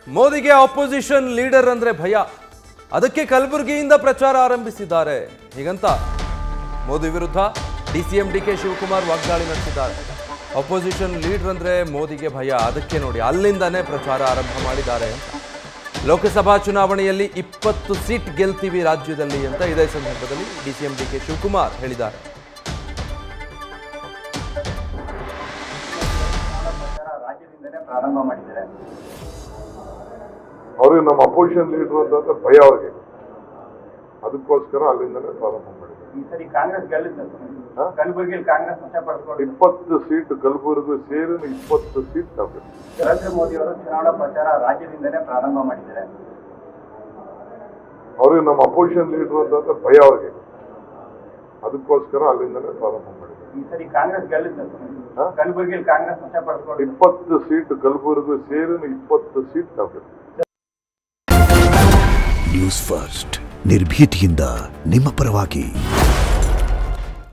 ಮೋದಿಗೆ opposition leader ಅಂದ್ರೆ ಭಯ ಅದಕ್ಕೆ ಕಲಬುರಗಿಯಿಂದ ಪ್ರಚಾರ ಆರಂಭಿಸಿದ್ದಾರೆ ಹೀಗಂತ ಮೋದಿ ವಿರುದ್ಧ ಡಿಸಿಎಂ ಡಿ ಕೆ ಶಿವಕುಮಾರ್ ವಾಗ್ದಾಳಿ ನಡೆಸಿದ್ದಾರೆ ಅಪೋಸಿಷನ್ ಲೀಡರ್ ಅಂದ್ರೆ ಮೋದಿಗೆ ಭಯ ಅದಕ್ಕೆ ನೋಡಿ ಅಲ್ಲಿಂದಾನೇ ಪ್ರಚಾರ ಆರಂಭ ಮಾಡಿದ್ದಾರೆ ಅಂತ ಲೋಕಸಭಾ ಚುನಾವಣೆಯಲ್ಲಿ ಇಪ್ಪತ್ತು ಸೀಟ್ ಗೆಲ್ತೀವಿ ರಾಜ್ಯದಲ್ಲಿ ಅಂತ ಇದೇ ಸಂದರ್ಭದಲ್ಲಿ ಡಿಸಿಎಂ ಡಿ ಕೆ ಶಿವಕುಮಾರ್ ಹೇಳಿದ್ದಾರೆ ರಾಜ್ಯದಿಂದಲೇ ಪ್ರಾರಂಭ ಮಾಡಿದ್ದಾರೆ ಅವ್ರಿಗೆ ನಮ್ಮ ಅಪೋಸಿಷನ್ ಲೀಡರ್ ಅಂತಂದ್ರೆ ಭಯ ಅವ್ರಿಗೆ ಅದಕ್ಕೋಸ್ಕರ ಅಲ್ಲಿಂದನೇ ಪ್ರಾರಂಭ ಮಾಡಿದ್ದಾರೆ ಈ ಸರಿ ಕಾಂಗ್ರೆಸ್ ಗೆಲ್ಲಿದ್ದ ಹಾ? ಕಲಬುರಗಿಯಲ್ಲಿ ಕಾಂಗ್ರೆಸ್ ವಶಪಡಿಸಿಕೊಂಡು ಇಪ್ಪತ್ತು ಸೀಟ್ ಕಲಬುರಗಿ ಸೇರಿ ಇಪ್ಪತ್ತು ಸೀಟ್ ತಗೋಬೇಕು ನರೇಂದ್ರ ಮೋದಿ ಅವರು ಚುನಾವಣಾ ಪ್ರಚಾರ ರಾಜ್ಯದಿಂದಲೇ ಪ್ರಾರಂಭ ಮಾಡಿದ್ದಾರೆ ಅವ್ರಿಗೆ ನಮ್ಮ ಅಪೋಸಿಷನ್ ಲೀಡರ್ ಅಂತಂದ್ರೆ ಭಯ ಅವ್ರಿಗೆ ಅದಕ್ಕೋಸ್ಕರ ಅಲ್ಲಿಂದನೇ ಪ್ರಾರಂಭ ಮಾಡಿದ್ದಾರೆ ಈ ಸರಿ ಕಾಂಗ್ರೆಸ್ ಗೆಲ್ಲಿದ್ದ ಹಾ? ಕಲಬುರಗಿಯಲ್ಲಿ ಕಾಂಗ್ರೆಸ್ ವಶಪಡಿಸಿಕೊಂಡು ಇಪ್ಪತ್ತು ಸೀಟ್ ಕಲಬುರಗಿ ಸೇರಿ ಇಪ್ಪತ್ತು ಸೀಟ್ ತಗೋಬೇಕು ನ್ಯೂಸ್ ಫಸ್ಟ್ ನಿರ್ಭೀತಿಯಿಂದ ನಿಮ್ಮ ಪರವಾಗಿ